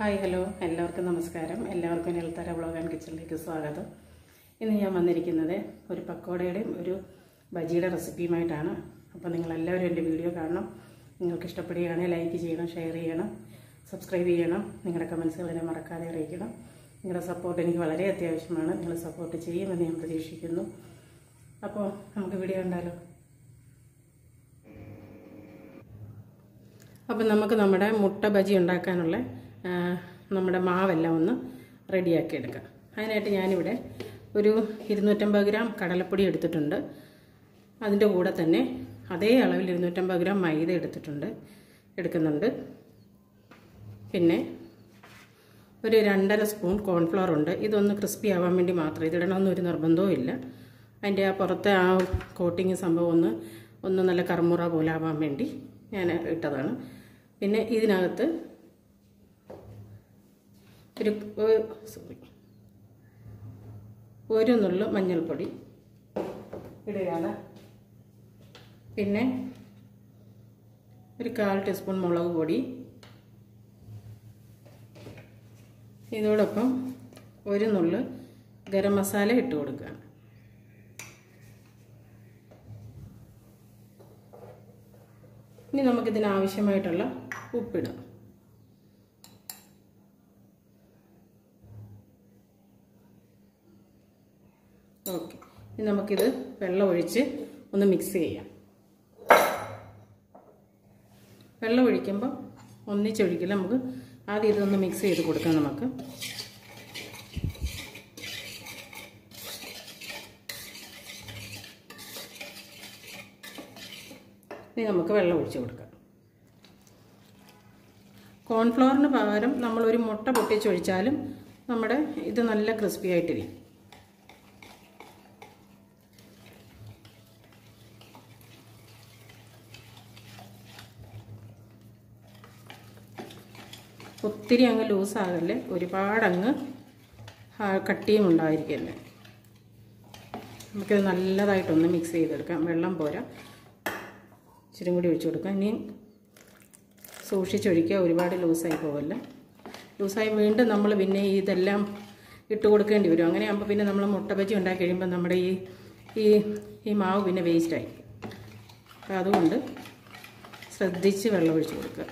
hi hello എല്ലാവർക്കും നമസ്കാരം എല്ലാവർക്കും എൽത്തര വ്ളോഗ് ആൻഡ് കിച്ചണിലേക്ക് സ്വാഗതം ഇന്ന് ഞാൻ വന്നിരിക്കുന്നത് ഒരു പക്കോടയുടെയും ഒരു ബജിയുടെ റെസിപ്പിയുമായിട്ടാണ് അപ്പോൾ നിങ്ങളെല്ലാവരും എൻ്റെ വീഡിയോ കാണണം നിങ്ങൾക്ക് ഇഷ്ടപ്പെടുകയാണെങ്കിൽ ലൈക്ക് ചെയ്യണം ഷെയർ ചെയ്യണം സബ്സ്ക്രൈബ് ചെയ്യണം നിങ്ങളുടെ കമൻസുകൾ എന്നെ മറക്കാതെ അറിയിക്കണം നിങ്ങളുടെ സപ്പോർട്ട് എനിക്ക് വളരെ അത്യാവശ്യമാണ് നിങ്ങൾ സപ്പോർട്ട് ചെയ്യുമെന്ന് ഞാൻ പ്രതീക്ഷിക്കുന്നു അപ്പോൾ നമുക്ക് വീഡിയോ കണ്ടാലോ അപ്പം നമുക്ക് നമ്മുടെ മുട്ട ബജി ഉണ്ടാക്കാനുള്ള ആ, നമ്മുടെ മാവെല്ലാം ഒന്ന് റെഡിയാക്കി എടുക്കാം അതിനായിട്ട് ഞാനിവിടെ ഒരു ഇരുന്നൂറ്റമ്പത് ഗ്രാം കടലപ്പൊടി എടുത്തിട്ടുണ്ട് അതിൻ്റെ കൂടെ തന്നെ അതേ അളവിൽ ഇരുന്നൂറ്റമ്പത് ഗ്രാം മൈദ എടുത്തിട്ടുണ്ട് എടുക്കുന്നുണ്ട് പിന്നെ ഒരു രണ്ടര സ്പൂൺ കോൺഫ്ലവർ ഉണ്ട് ഇതൊന്ന് ക്രിസ്പി ആവാൻ വേണ്ടി മാത്രം ഇതിടണമെന്ന് ഒരു നിർബന്ധവും ഇല്ല അതിൻ്റെ ആ പുറത്തെ ആ കോട്ടിങ് സംഭവം ഒന്ന് ഒന്ന് നല്ല കർമുറ പോലെ ആവാൻ വേണ്ടി ഞാൻ ഇട്ടതാണ് പിന്നെ ഇതിനകത്ത് ഒരു സോറി ഒരു നുള്ളു മഞ്ഞൾപ്പൊടി ഇടുകയാണ് പിന്നെ ഒരു കാൽ ടീസ്പൂൺ മുളക് പൊടി ഇതോടൊപ്പം ഒരു നുള്ളു ഗരം മസാല ഇട്ട് കൊടുക്കുകയാണ് ഇനി നമുക്കിതിന് ആവശ്യമായിട്ടുള്ള ഉപ്പിടാം ഓക്കെ ഇനി നമുക്കിത് വെള്ളം ഒഴിച്ച് ഒന്ന് മിക്സ് ചെയ്യാം വെള്ളം ഒഴിക്കുമ്പോൾ ഒന്നിച്ചൊഴിക്കില്ല നമുക്ക് ആദ്യം ഇതൊന്ന് മിക്സ് ചെയ്ത് കൊടുക്കാം നമുക്ക് ഇനി നമുക്ക് വെള്ളം ഒഴിച്ച് കൊടുക്കാം കോൺഫ്ലവറിന് പകരം നമ്മളൊരു മുട്ട പൊട്ടിച്ചൊഴിച്ചാലും നമ്മുടെ ഇത് നല്ല ക്രിസ്പി ആയിട്ടിരിക്കും ഒത്തിരി അങ്ങ് ലൂസാകല്ലേ ഒരുപാടങ്ങ് കട്ടിയും ഉണ്ടായിരിക്കല്ലേ നമുക്കിത് നല്ലതായിട്ടൊന്ന് മിക്സ് ചെയ്തെടുക്കാം വെള്ളം പോരാ ഇച്ചിരി കൂടി ഒഴിച്ചു കൊടുക്കാം ഇനി സൂക്ഷിച്ചൊഴിക്കുക ഒരുപാട് ലൂസായി പോകല്ല ലൂസായി വീണ്ടും നമ്മൾ പിന്നെ ഇതെല്ലാം ഇട്ട് കൊടുക്കേണ്ടി വരും അങ്ങനെ ആകുമ്പോൾ പിന്നെ നമ്മൾ മുട്ട ബജി ഉണ്ടാക്കി കഴിയുമ്പോൾ നമ്മുടെ ഈ ഈ ഈ മാവ് പിന്നെ വേസ്റ്റായി അപ്പോൾ അതുകൊണ്ട് ശ്രദ്ധിച്ച് വെള്ളം ഒഴിച്ച് കൊടുക്കുക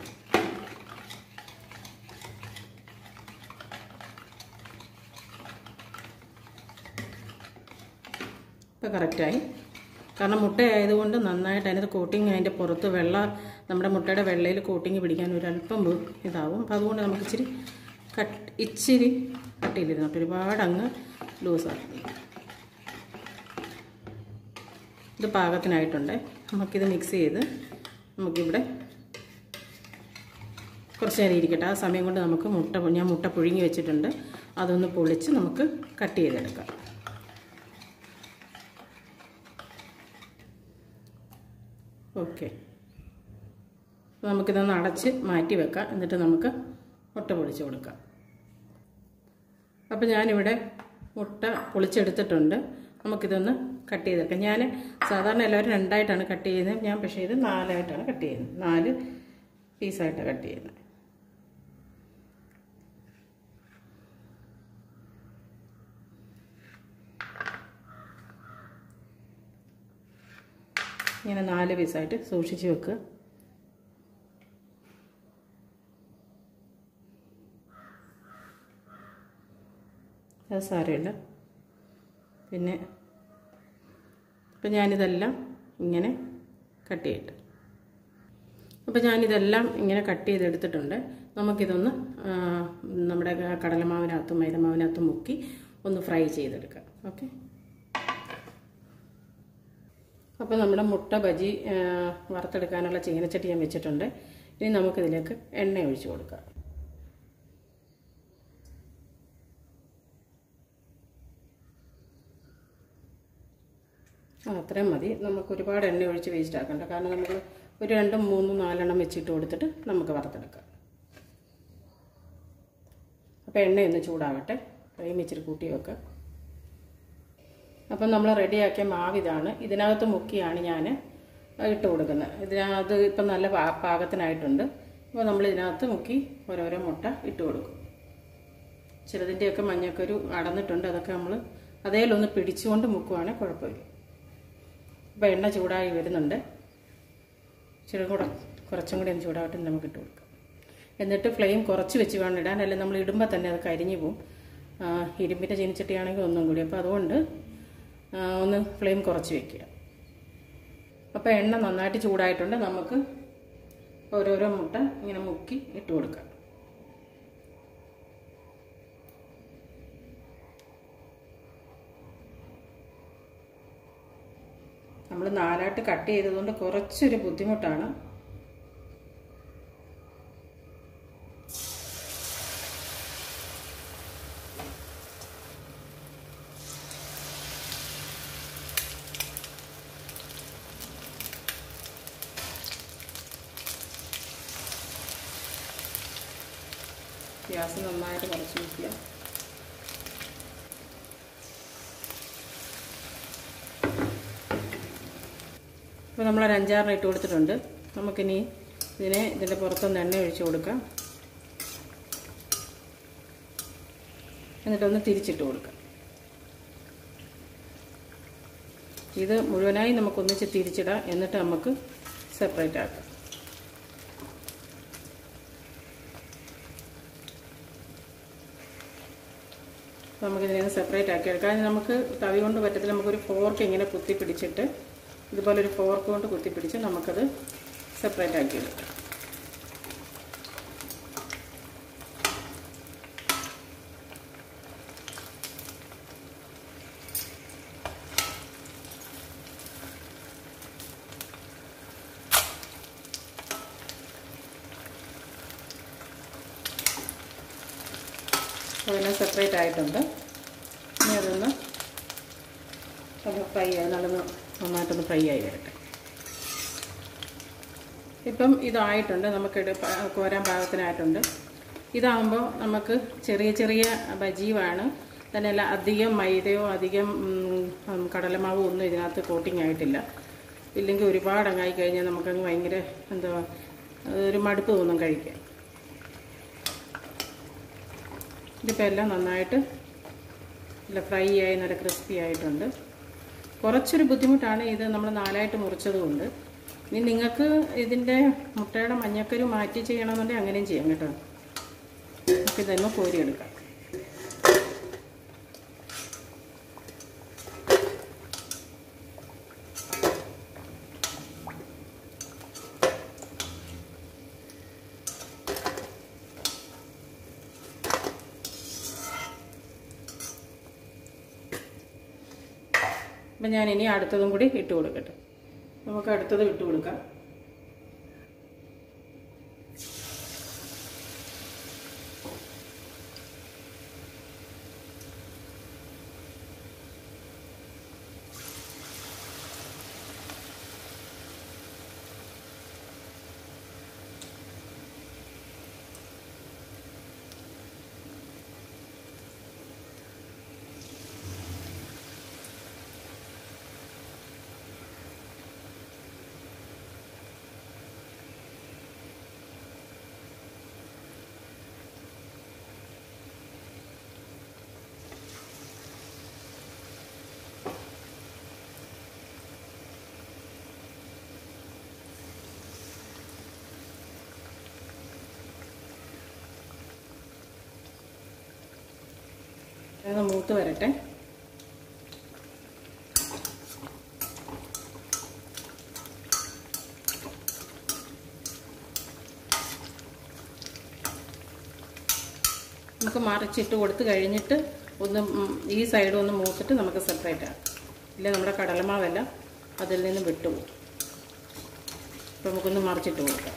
ഇപ്പോൾ കറക്റ്റായി കാരണം മുട്ട ആയതുകൊണ്ട് നന്നായിട്ട് അതിനകത്ത് കോട്ടിങ് അതിൻ്റെ പുറത്ത് വെള്ള നമ്മുടെ മുട്ടയുടെ വെള്ളയിൽ കോട്ടിങ് പിടിക്കാൻ ഒരല്പം ഇതാവും അപ്പോൾ അതുകൊണ്ട് നമുക്ക് ഇച്ചിരി കട്ട് ഇച്ചിരി കട്ടിയിലിരുന്നു ഒരുപാട് അങ്ങ് ലൂസാക്കി ഇത് പാകത്തിനായിട്ടുണ്ട് നമുക്കിത് മിക്സ് ചെയ്ത് നമുക്കിവിടെ കുറച്ച് നേരം ഇരിക്കട്ടെ ആ സമയം കൊണ്ട് നമുക്ക് മുട്ട ഞാൻ മുട്ട പുഴുങ്ങി വെച്ചിട്ടുണ്ട് അതൊന്ന് പൊളിച്ച് നമുക്ക് കട്ട് ചെയ്തെടുക്കാം ഓക്കെ നമുക്കിതൊന്ന് അടച്ച് മാറ്റി വെക്കാം എന്നിട്ട് നമുക്ക് മുട്ട പൊളിച്ച് കൊടുക്കാം അപ്പോൾ ഞാനിവിടെ മുട്ട പൊളിച്ചെടുത്തിട്ടുണ്ട് നമുക്കിതൊന്ന് കട്ട് ചെയ്തെടുക്കാം ഞാൻ സാധാരണ എല്ലാവരും രണ്ടായിട്ടാണ് കട്ട് ചെയ്യുന്നത് ഞാൻ പക്ഷേ ഇത് നാലായിട്ടാണ് കട്ട് ചെയ്യുന്നത് നാല് പീസായിട്ടാണ് കട്ട് ചെയ്യുന്നത് ഇങ്ങനെ നാല് പീസായിട്ട് സൂക്ഷിച്ച് വെക്കുക അത് സാരമില്ല പിന്നെ ഇപ്പം ഞാനിതെല്ലാം ഇങ്ങനെ കട്ട് ചെയ്തിട്ട് അപ്പോൾ ഞാനിതെല്ലാം ഇങ്ങനെ കട്ട് ചെയ്തെടുത്തിട്ടുണ്ട് നമുക്കിതൊന്ന് നമ്മുടെ കടലമാവിനകത്തും മൈദമാവിനകത്തും മുക്കി ഒന്ന് ഫ്രൈ ചെയ്തെടുക്കാം ഓക്കെ അപ്പോൾ നമ്മുടെ മുട്ട ബജി വറുത്തെടുക്കാനുള്ള ചീനച്ചട്ടി ഞാൻ വെച്ചിട്ടുണ്ട് ഇനി നമുക്കിതിലേക്ക് എണ്ണ ഒഴിച്ചു കൊടുക്കാം ആ അത്രയും മതി നമുക്ക് ഒരുപാട് എണ്ണ ഒഴിച്ച് വേസ്റ്റ് ആക്കണ്ട കാരണം നമ്മൾ ഒരു രണ്ടും മൂന്നും നാലെണ്ണം വെച്ചിട്ട് കൊടുത്തിട്ട് നമുക്ക് വറുത്തെടുക്കാം അപ്പോൾ എണ്ണയൊന്ന് ചൂടാവട്ടെ ഫ്ലെയിം ഇച്ചിരി കൂട്ടി വെക്കുക അപ്പം നമ്മൾ റെഡിയാക്കിയ മാവ് ഇതാണ് ഇതിനകത്ത് മുക്കിയാണ് ഞാൻ ഇട്ട് കൊടുക്കുന്നത് ഇതിനകത്ത് ഇപ്പം നല്ല പാ പാകത്തിനായിട്ടുണ്ട് അപ്പോൾ നമ്മൾ ഇതിനകത്ത് മുക്കി ഓരോരോ മുട്ട ഇട്ട് കൊടുക്കും ചിലതിൻ്റെയൊക്കെ മഞ്ഞക്കൊരു അടന്നിട്ടുണ്ട് അതൊക്കെ നമ്മൾ അതേലൊന്ന് പിടിച്ചുകൊണ്ട് മുക്കുവാണെങ്കിൽ കുഴപ്പമില്ല അപ്പോൾ എണ്ണ ചൂടായി വരുന്നുണ്ട് ഇച്ചിരി കൂടെ കുറച്ചും കൂടി ഒന്ന് ചൂടാവട്ടെ നമുക്ക് ഇട്ട് കൊടുക്കാം എന്നിട്ട് ഫ്ലെയിം കുറച്ച് വെച്ച് വേണം ഇടാൻ അല്ലെങ്കിൽ നമ്മൾ ഇടുമ്പോൾ തന്നെ അത് കരിഞ്ഞു പോവും ആ, ഇരുമ്പിൻ്റെ ചീനിച്ചട്ടിയാണെങ്കിൽ ഒന്നും കൂടി അപ്പോൾ അതുകൊണ്ട് ആ, ഒന്ന് ഫ്ലെയിം കുറച്ച് വെക്കുക അപ്പോൾ എണ്ണ നന്നായിട്ട് ചൂടായിട്ടുണ്ട് നമുക്ക് ഓരോരോ മുട്ട ഇങ്ങനെ മുക്കി ഇട്ട് കൊടുക്കാം നമ്മൾ നാലായിട്ട് കട്ട് ചെയ്തതുകൊണ്ട് കുറച്ചൊരു ബുദ്ധിമുട്ടാണ് ഗ്യാസ് നന്നായിട്ട് കുറച്ച് വയ്ക്കുക ഇപ്പോൾ നമ്മളൊരു അഞ്ചാറിന് ഇട്ട് കൊടുത്തിട്ടുണ്ട് നമുക്കിനി ഇതിനെ ഇതിൻ്റെ പുറത്തൊന്ന് എണ്ണ ഒഴിച്ച് കൊടുക്കാം എന്നിട്ടൊന്ന് തിരിച്ചിട്ട് കൊടുക്കാം ഇത് മുഴുവനായി നമുക്കൊന്നിച്ച് തിരിച്ചിടാം എന്നിട്ട് നമുക്ക് സെപ്പറേറ്റ് ആക്കാം നമുക്കിതിനെ സെപ്പറേറ്റ് ആക്കി എടുക്കാം അതിന് നമുക്ക് തവി കൊണ്ട് പറ്റത്തില്ല നമുക്കൊരു ഫോർക്ക് ഇങ്ങനെ കുത്തി പിടിച്ചിട്ട് ഇതുപോലെ ഒരു ഫോർക്ക് കൊണ്ട് കുത്തി പിടിച്ച് നമുക്കത് സെപ്പറേറ്റ് ആക്കി എടുക്കാം അതെല്ലാം സെപ്പറേറ്റ് ആയിട്ടുണ്ട് ഇനി അതൊന്ന് അത് ഫ്രൈ ആയി നല്ലൊന്ന് നന്നായിട്ടൊന്ന് ഫ്രൈ ആയി വരട്ടെ ഇപ്പം ഇതായിട്ടുണ്ട് നമുക്കിത് പ- കോരാൻ പാകത്തിനായിട്ടുണ്ട് ഇതാകുമ്പോൾ നമുക്ക് ചെറിയ ചെറിയ ബജിയുമാണ് തന്നെയല്ല അധികം മൈദയോ അധികം ഉം, ഉം, കടലമാവോ ഒന്നും ഇതിനകത്ത് കോട്ടിങ് ആയിട്ടില്ല ഇല്ലെങ്കിൽ ഒരുപാട് അങ്ങായി കഴിഞ്ഞാൽ നമുക്കങ്ങ് ഭയങ്കര എന്താ ഒരു മടുപ്പ് തോന്നും കഴിക്കാൻ ഇതിപ്പോൾ എല്ലാം നന്നായിട്ട് നല്ല ഫ്രൈ ആയി നല്ല ക്രിസ്പി ആയിട്ടുണ്ട് കുറച്ചൊരു ബുദ്ധിമുട്ടാണ് ഇത് നമ്മൾ നാലായിട്ട് മുറിച്ചതുകൊണ്ട് ഇനി നിങ്ങൾക്ക് ഇതിൻ്റെ മുട്ടയുടെ മഞ്ഞക്കരു മാറ്റി ചെയ്യണമെന്നുണ്ടെങ്കിൽ അങ്ങനെയും ചെയ്യാം കേട്ടോ നമുക്ക് ഇതൊന്ന് കോരിയെടുക്കാം അപ്പം ഞാൻ ഇനി അടുത്തതും കൂടി ഇട്ട് കൊടുക്കട്ടെ നമുക്ക് അടുത്തത് ഇട്ട് കൊടുക്കാം അത് മൂത്ത് വരട്ടെ നമുക്ക് മറിച്ചിട്ട് കൊടുത്ത് കഴിഞ്ഞിട്ട് ഒന്ന് ഉം ഈ സൈഡ് ഒന്ന് മൂത്തിട്ട് നമുക്ക് സെപ്പറേറ്റ് ആക്കാം ഇല്ല നമ്മുടെ കടലമാവെല്ലാം അതിൽ നിന്ന് വിട്ടുപോകും അപ്പോൾ നമുക്കൊന്ന് മറിച്ചിട്ട് കൊടുക്കാം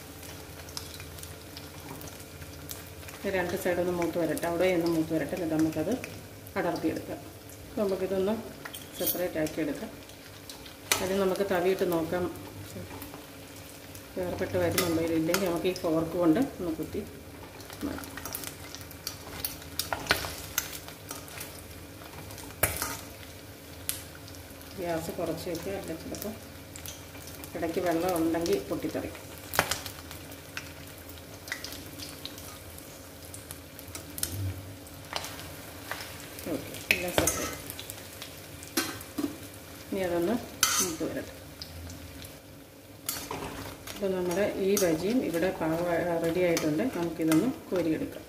രണ്ട് സൈഡൊന്ന് മൂത്ത് വരട്ടെ അവിടെ ഒന്ന് മൂത്ത് വരട്ടെ എന്നിട്ട് നമുക്കത് അടർത്തിയെടുക്കാം അപ്പോൾ നമുക്കിതൊന്ന് സെപ്പറേറ്റ് ആക്കി എടുക്കാം അതിന് നമുക്ക് തവിയിട്ട് നോക്കാം വേർപെട്ട് വരുന്നുണ്ടോ ഇല്ലെങ്കിൽ നമുക്ക് ഈ ഫോർക്ക് കൊണ്ട് ഒന്ന് കുത്തി മാറ്റാം ഗ്യാസ് കുറച്ച് വയ്ക്കുക അല്ലെങ്കിൽ ചിലപ്പോൾ ഇടയ്ക്ക് വെള്ളം ഉണ്ടെങ്കിൽ പൊട്ടിത്തെറിക്കും അതൊന്ന് മൂത്ത് വരട്ടെ അപ്പോൾ നമ്മുടെ ഈ ബജിയും ഇവിടെ പാക റെഡി ആയിട്ടുണ്ട് നമുക്കിതൊന്ന് കോരിയെടുക്കാം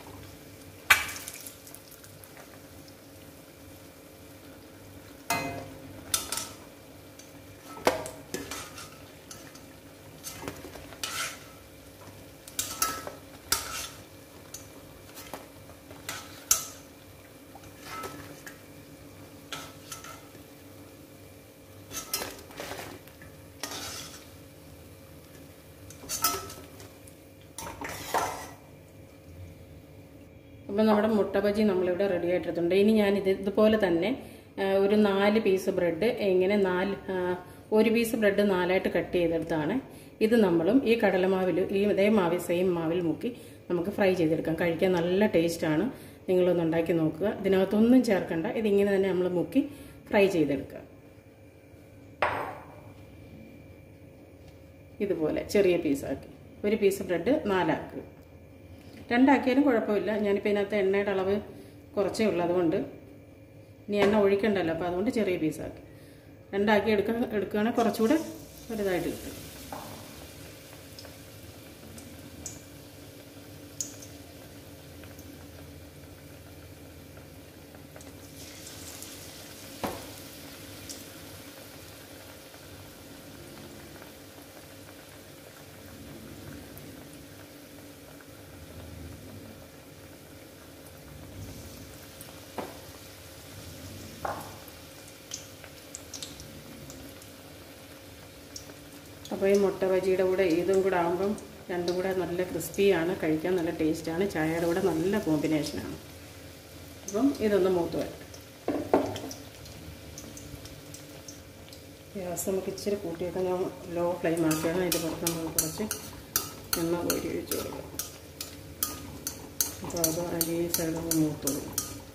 അപ്പോൾ നമ്മുടെ മുട്ട ബജി നമ്മളിവിടെ റെഡി ആയിട്ടുണ്ട് ഇനി ഞാൻ ഇത് ഇതുപോലെ തന്നെ ആ, ഒരു നാല് പീസ് ബ്രെഡ് ഇങ്ങനെ നാല് ആ, ഒരു പീസ് ബ്രെഡ് നാലായിട്ട് കട്ട് ചെയ്തെടുത്താണ് ഇത് നമ്മളും ഈ കടലമാവിൽ ഈ ഇതേ മാവിൽ സെയിം മാവിൽ മുക്കി നമുക്ക് ഫ്രൈ ചെയ്തെടുക്കാം കഴിക്കാൻ നല്ല ടേസ്റ്റാണ് നിങ്ങളൊന്ന് ഉണ്ടാക്കി നോക്കുക ഇതിനകത്തൊന്നും ചേർക്കണ്ട ഇതിങ്ങനെ തന്നെ നമ്മൾ മുക്കി ഫ്രൈ ചെയ്തെടുക്കുക ഇതുപോലെ ചെറിയ പീസാക്കി ഒരു പീസ് ബ്രെഡ് നാലാക്കുക രണ്ടാക്കിയാലും കുഴപ്പമില്ല ഞാനിപ്പോൾ ഇതിനകത്ത് എണ്ണയുടെ അളവ് കുറച്ചേ ഉള്ളൂ അതുകൊണ്ട് ഇനി എണ്ണ ഒഴിക്കണ്ടല്ലോ അപ്പോൾ അതുകൊണ്ട് ചെറിയ പീസാക്കി രണ്ടാക്കി എടുക്കാൻ എടുക്കുകയാണെങ്കിൽ കുറച്ചുകൂടെ വലുതായിട്ട് കിട്ടും അപ്പോൾ ഈ മുട്ട ബജിയുടെ കൂടെ ഇതും കൂടെ ആകുമ്പം രണ്ടും കൂടെ നല്ല ക്രിസ്പിയാണ് കഴിക്കാൻ നല്ല ടേസ്റ്റാണ് ചായയുടെ കൂടെ നല്ല കോമ്പിനേഷനാണ് അപ്പം ഇതൊന്ന് മൂത്ത് വരട്ടെ ഗ്യാസ് നമുക്ക് ഇച്ചിരി കൂട്ടിയൊക്കെ ഞാൻ ലോ ഫ്ലെയിം ആക്കിയാണ് അതിൻ്റെ പുറത്ത് നമ്മൾ കുറച്ച് എണ്ണ കോരി ഒഴിച്ച് കൊടുക്കാം അപ്പോൾ അത് അതിൻ്റെ ഈ സൈഡൊന്ന് മൂത്ത് കൊടുക്കും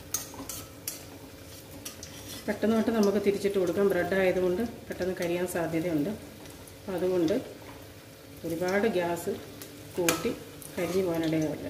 പെട്ടെന്ന് തൊട്ട് നമുക്ക് തിരിച്ചിട്ട് കൊടുക്കാം ബ്രെഡ് ആയതുകൊണ്ട് പെട്ടെന്ന് കരിയാൻ സാധ്യതയുണ്ട് അപ്പോൾ അതുകൊണ്ട് ഒരുപാട് ഗ്യാസ് കൂട്ടി കരിഞ്ഞു പോകാനിടയാവില്ല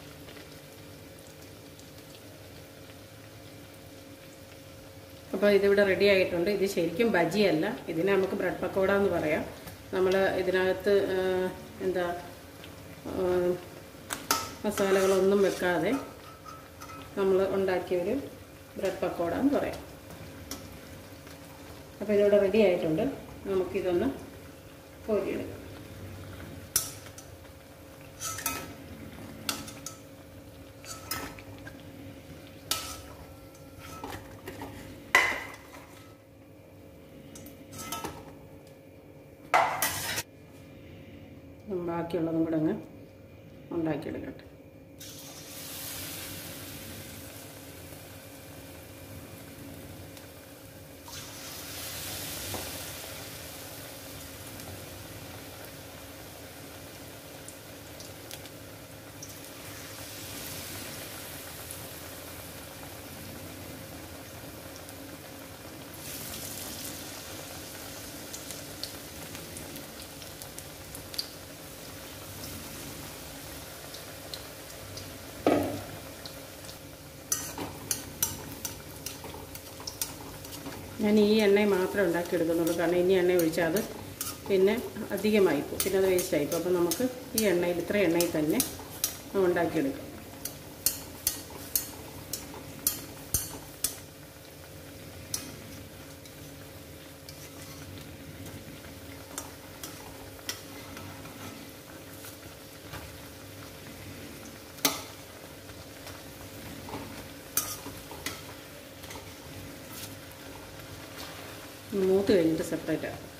അപ്പോൾ ഇതിവിടെ റെഡി ആയിട്ടുണ്ട് ഇത് ശരിക്കും ബജിയല്ല ഇതിനെ നമുക്ക് ബ്രെഡ് പക്കോട എന്ന് പറയാം നമ്മൾ ഇതിനകത്ത് ആ, എന്താ ആ, മസാലകളൊന്നും വെക്കാതെ നമ്മൾ ഉണ്ടാക്കിയൊരു ബ്രെഡ് പക്കോട എന്ന് പറയാം അപ്പോൾ ഇതിവിടെ റെഡി ആയിട്ടുണ്ട് നമുക്കിതൊന്ന് കോരിയെടുക്കാം ബാക്കിയുള്ളതും കൂടെ അങ്ങ് ഉണ്ടാക്കിയെടുക്കട്ടെ ഞാൻ ഈ എണ്ണ മാത്രമേ ഉണ്ടാക്കിയെടുക്കുന്നുള്ളൂ കാരണം ഇനി എണ്ണ ഒഴിച്ചാൽ അത് പിന്നെ അധികമായിപ്പോൾ പിന്നെ അത് വേസ്റ്റ് ആയിപ്പോൾ അപ്പോൾ നമുക്ക് ഈ എണ്ണയിൽ ഇത്ര എണ്ണയിൽ തന്നെ ഉണ്ടാക്കിയെടുക്കാം മൂത്ത് കഴിഞ്ഞിട്ട് സെപ്പറേറ്റ് ആക്കാം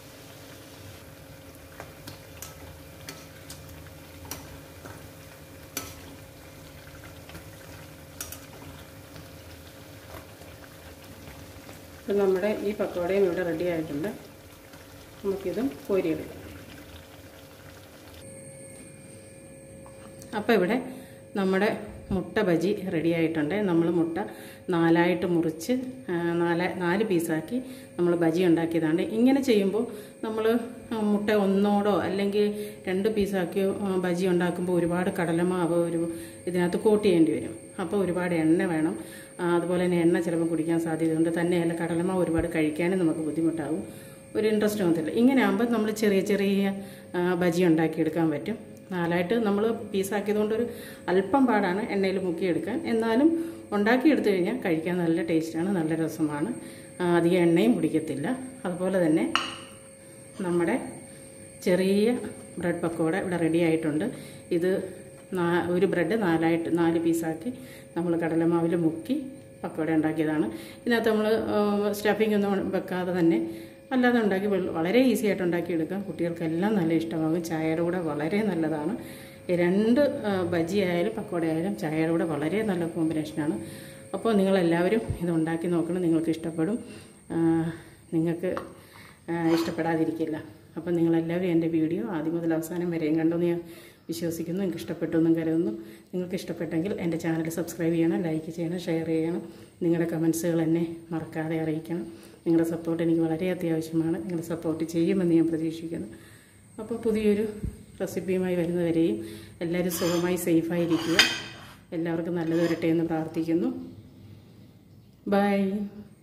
ഇപ്പം നമ്മുടെ ഈ പക്കോടയും ഇവിടെ റെഡി ആയിട്ടുണ്ട് നമുക്കിതും കോരിയെടുക്കാം അപ്പോൾ ഇവിടെ നമ്മുടെ മുട്ട ബജി റെഡി ആയിട്ടുണ്ട് നമ്മൾ മുട്ട നാലായിട്ട് മുറിച്ച് ആ, നാല് നാല് പീസാക്കി നമ്മൾ ബജി ഉണ്ടാക്കിയതാണ് ഇങ്ങനെ ചെയ്യുമ്പോൾ നമ്മൾ മുട്ട ഒന്നോടോ അല്ലെങ്കിൽ രണ്ട് പീസാക്കി ആ, ബജി ഉണ്ടാക്കുമ്പോൾ ഒരുപാട് കടലമാവ് ഒരു ഇതിനകത്ത് കോട്ട് ചെയ്യേണ്ടി വരും അപ്പോൾ ഒരുപാട് എണ്ണ വേണം ആ, അതുപോലെ തന്നെ എണ്ണ ചിലപ്പോൾ കുടിക്കാൻ സാധ്യതയുണ്ട് തന്നെയല്ല കടലമാവ് ഒരുപാട് കഴിക്കാനും നമുക്ക് ബുദ്ധിമുട്ടാകും ഒരു ഇൻട്രസ്റ്റ് തോന്നത്തില്ല ഇങ്ങനെ ആകുമ്പോൾ നമ്മൾ ചെറിയ ചെറിയ ആ, ബജി ഉണ്ടാക്കിയെടുക്കാൻ പറ്റും നാലായിട്ട് നമ്മൾ പീസാക്കിയതുകൊണ്ട് ഒരു അല്പം പാടാണ് എണ്ണയിൽ മുക്കിയെടുക്കാൻ എന്നാലും ഉണ്ടാക്കിയെടുത്തു കഴിഞ്ഞാൽ കഴിക്കാൻ നല്ല ടേസ്റ്റാണ് നല്ല രസമാണ് ആ, അധികം എണ്ണയും കുടിക്കത്തില്ല അതുപോലെ തന്നെ നമ്മുടെ ചെറിയ ബ്രെഡ് പക്കോട ഇവിടെ റെഡി ആയിട്ടുണ്ട് ഇത് നാ- ഒരു ബ്രെഡ് നാലായിട്ട് നാല് പീസാക്കി നമ്മൾ കടലമാവിൽ മുക്കി പക്കോട ഉണ്ടാക്കിയതാണ് ഇതിനകത്ത് നമ്മൾ സ്റ്റഫിംഗ് ഒന്നും വെക്കാതെ തന്നെ അല്ലാതെ ഉണ്ടാക്കി വെള്ള- വളരെ ഈസി ആയിട്ട് ഉണ്ടാക്കിയെടുക്കാം കുട്ടികൾക്കെല്ലാം നല്ല ഇഷ്ടമാകും ചായയുടെ കൂടെ വളരെ നല്ലതാണ് ഈ രണ്ട് ആ, ബജി ആയാലും പക്കോട ആയാലും ചായയുടെ കൂടെ വളരെ നല്ല കോമ്പിനേഷനാണ് അപ്പോൾ നിങ്ങളെല്ലാവരും ഇത് ഉണ്ടാക്കി നോക്കണം നിങ്ങൾക്ക് ഇഷ്ടപ്പെടും ആ, നിങ്ങൾക്ക് ആ, ഇഷ്ടപ്പെടാതിരിക്കില്ല അപ്പം നിങ്ങളെല്ലാവരും എൻ്റെ വീഡിയോ ആദ്യം മുതൽ അവസാനം വരെയും കണ്ടെന്ന് ഞാൻ വിശ്വസിക്കുന്നു നിങ്ങൾക്ക് ഇഷ്ടപ്പെട്ടു എന്നും കരുതുന്നു നിങ്ങൾക്ക് ഇഷ്ടപ്പെട്ടെങ്കിൽ എൻ്റെ ചാനൽ സബ്സ്ക്രൈബ് ചെയ്യണം ലൈക്ക് ചെയ്യണം ഷെയർ ചെയ്യണം നിങ്ങളുടെ കമൻസുകൾ എന്നെ മറക്കാതെ അറിയിക്കണം നിങ്ങളുടെ സപ്പോർട്ട് എനിക്ക് വളരെ അത്യാവശ്യമാണ് നിങ്ങൾ സപ്പോർട്ട് ചെയ്യുമെന്ന് ഞാൻ പ്രതീക്ഷിക്കുന്നു അപ്പോൾ പുതിയൊരു റെസിപ്പിയുമായി വരുന്നവരെയും എല്ലാവരും സുഖമായി സേഫായിരിക്കുക എല്ലാവർക്കും നല്ലത് വരട്ടെ എന്ന് പ്രാർത്ഥിക്കുന്നു ബൈ